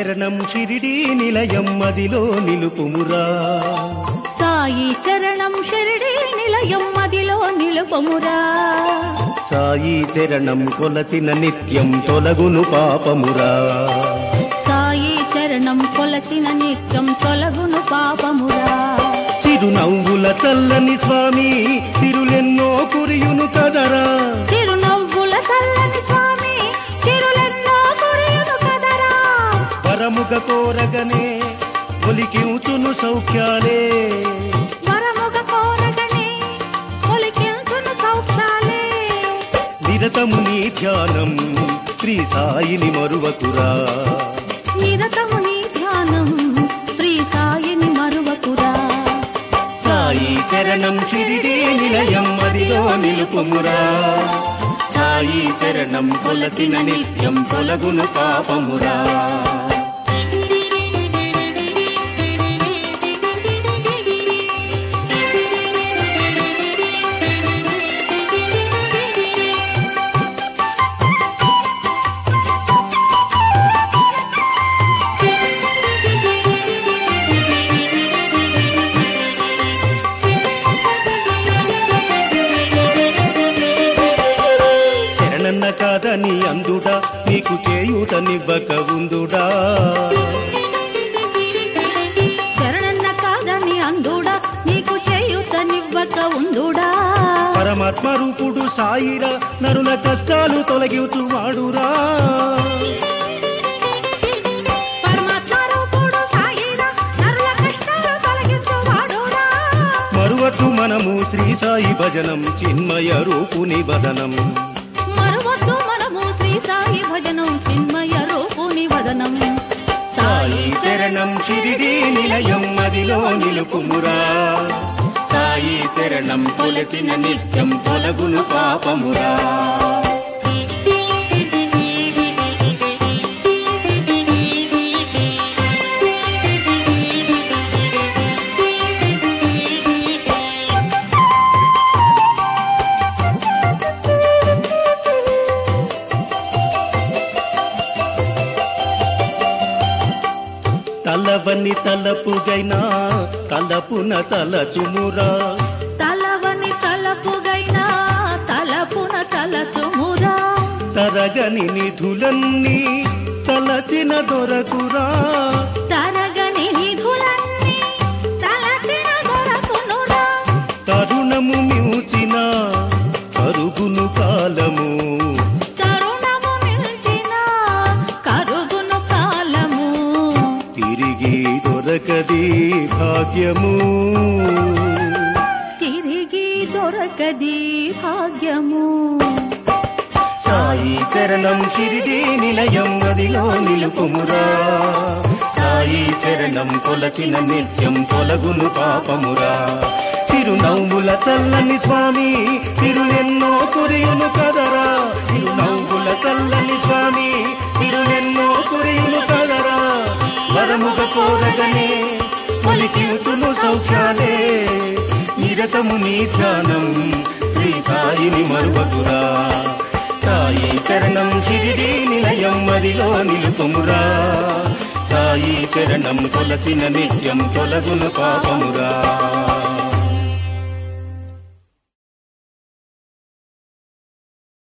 చరణం షిరిడి నిలయం మదిలో నిలుపుమురా సాయి చరణం షిరిడి నిలయం మదిలో నిలుపమురా సాయి చరణం కొలచిన నిత్యం తొలగును పాపమురా సాయి చరణం కొలచిన నిత్యం తొలగును పాపమురా చిరునవ్వుల చల్లని స్వామి చిరులెన్నో కురియును కదరా చిరునవ్వుల చల్లని స్వామి చిరులెన్నో కురియును కదరా పరముగ కోరగనే ఒలికించును సౌఖ్యాలే వరముగ కోరగనే ఒలికించును సౌఖ్యాలే నిరతము నీ ధ్యానం శ్రీ సాయిని మరువకురా నిరతము నీ ధ్యానం శ్రీ సాయిని మరువకురా సాయి చరణం షిరిడి నిలయం మదిలో నిలుపుమురా సాయి చరణం కొలచిన నిత్యం తొలగును పాపమురా శరణన్న కాదని అందుడా నీకు చేయూతనివ్వక ఉందుడా శరణన్న కాదని అందుడా నీకు చేయుతనివ్వక ఉండుడా పరమాత్మ రూపుడు సాయిరా నరుల కష్టాలు తొలగివుతూ వాడురా పరమాత్మ రూపుడు సాయిరా నరుల కష్టాలు తొలగించువాడురా మరువట్టు మనము శ్రీ సాయి భజనం చిన్మయ రూపుని వదనం మరువద్దు మనము శ్రీ సాయి భజనం చిన్మయ రూపుని వదనం సాయి చరణం షిరిడి నిలయం మదిలో నిలుపుమురా సాయి చరణం కొలచిన నిత్యం తొలగును పాపమురా తలవని తలపుగైనా తలపున తలచుమురా తలవని తలపుగైనా తలపున తలచుమురా తరగని నిధులన్నీ తలచిన దొరకురా తరగని నిధులన్నీ తలచిన దొరకునురా తరుణము మించిన కరుగును కాలము తరుణము మిల్చిన కరుగును కాలము తిరిగి దొరకది భాగ్యము తిరిగి దొరకది భాగ్యము సాయి చరణం షిరిడి నిలయం నదిలో నిలుపుమురా సాయి చరణం కొలచిన నిత్యం తొలగును పాపమురా తిరునవ్వుల చల్లని స్వామి తిరులెన్నో కురియును కదరా తిరునవ్వుల చల్లని స్వామి తిరులెన్నో కురియును కదరా వరముగ కోరగనే ఒలికించును సౌఖ్యాలే నిరతము నీ ధ్యానం శ్రీ సాయిని మరువకురా సాయి చరణం షిరిడి నిలయం మదిలో నిలుపుమురా సాయి చరణం కొలచిన నిత్యం తొలగును పాపమురా